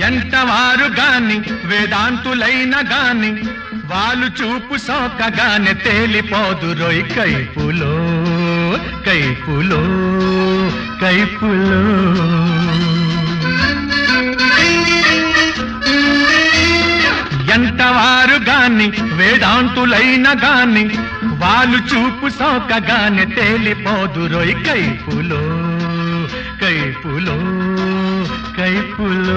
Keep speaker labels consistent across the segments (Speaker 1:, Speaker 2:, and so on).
Speaker 1: ఎంతవారు గాని వేదాంతులైన గాని వాళ్ళు చూపు సోకగానే తేలిపోదు రోయ్ కైపులో కైపులో కైపులో ఎంతవారు గాని వేదాంతులైన గాని వాళ్ళు చూపు సోకగానే తేలిపోదు రోయ్ కైపులో కైపులో కైపులో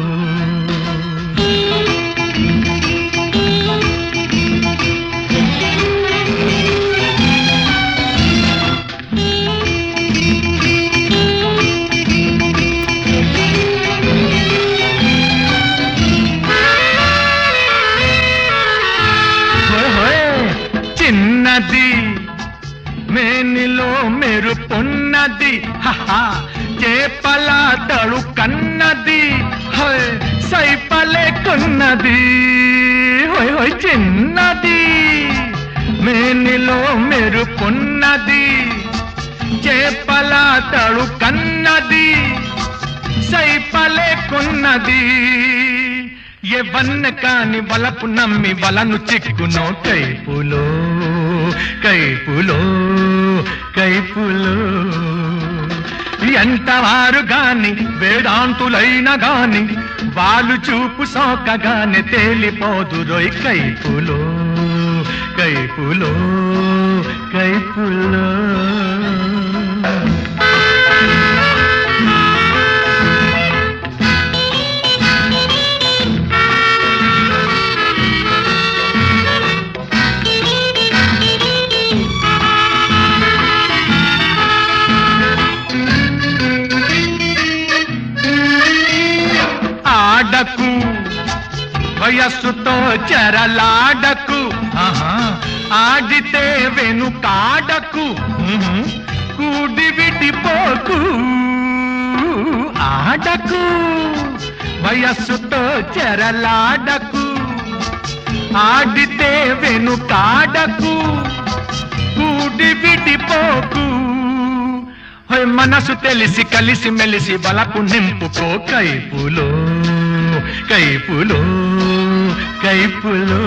Speaker 1: హోయ్ హోయ్. చిన్నది మేనిలో మెరుపున్నది హహా చేపల తడు కన్నది హోయ్ సైపలే కొన్నది హోయ్ హోయ్ చిన్నది మేనిలో మెరుపున్నది చేపల తడు కన్నది సైపలే కొన్నది ఎవన్న కాని వలపు నమ్మి వలను చిక్కునో కైపులో కైపులో కైపులో ఎంతవారు గాని వేదాంతులైన గాని వాళ్ళు చూపు సోకగానే తేలిపోదు రోయ్ కైపులో కైపులో కైపులో ఆడకు వయస్సుతో చెరలాడకు ఆహా, ఆడితే వెనుకాడకు ఉహు, కూడి విడిపోకు ఆడకు వయస్సుతో చెరలాడకు ఆడితే వెనుకాడకు కూడి విడిపోకు హోయ్ మనసు తెలిసి కలిసి మెలిసి బలకు నింపుకో కైపులో కైపులో కైపులో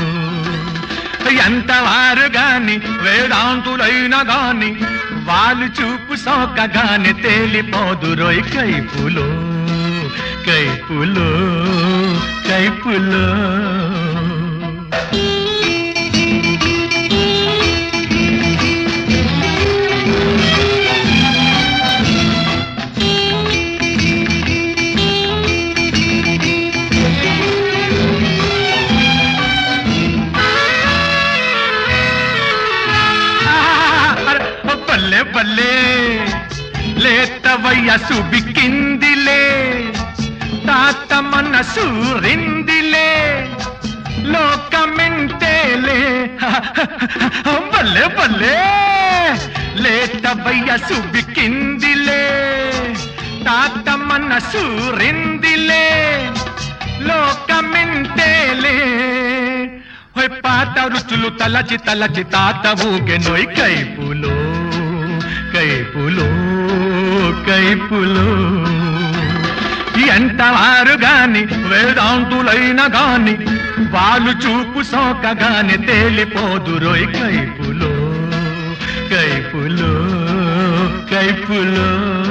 Speaker 1: ఎంతవారు గాని వేదాంతులైన గాని వాళ్ళు చూపు సోకగానే తేలిపోదు రోయ్ కైపులో కైపులో కైపులో అరే, బల్లే బల్లే లేత వయసు బిక్కిందిలే తాత మనసు రిందిలే లోకమింటేలే బల్లే బల్లే లేత వయసు బిక్కిందిలే తాత మనసు రిందిలే లోకమింటేలే హోయ్ పాత రుచులు తలచి తలచి తాత ఊగెనోయ్ కైపులో కైపులో కైపులో ఎంతవారు గాని వేదాంతులైన గాని వాళ్ళు చూపు సోకగానే తేలిపోదు రోయ్ కైపులో కైపులో కైపులో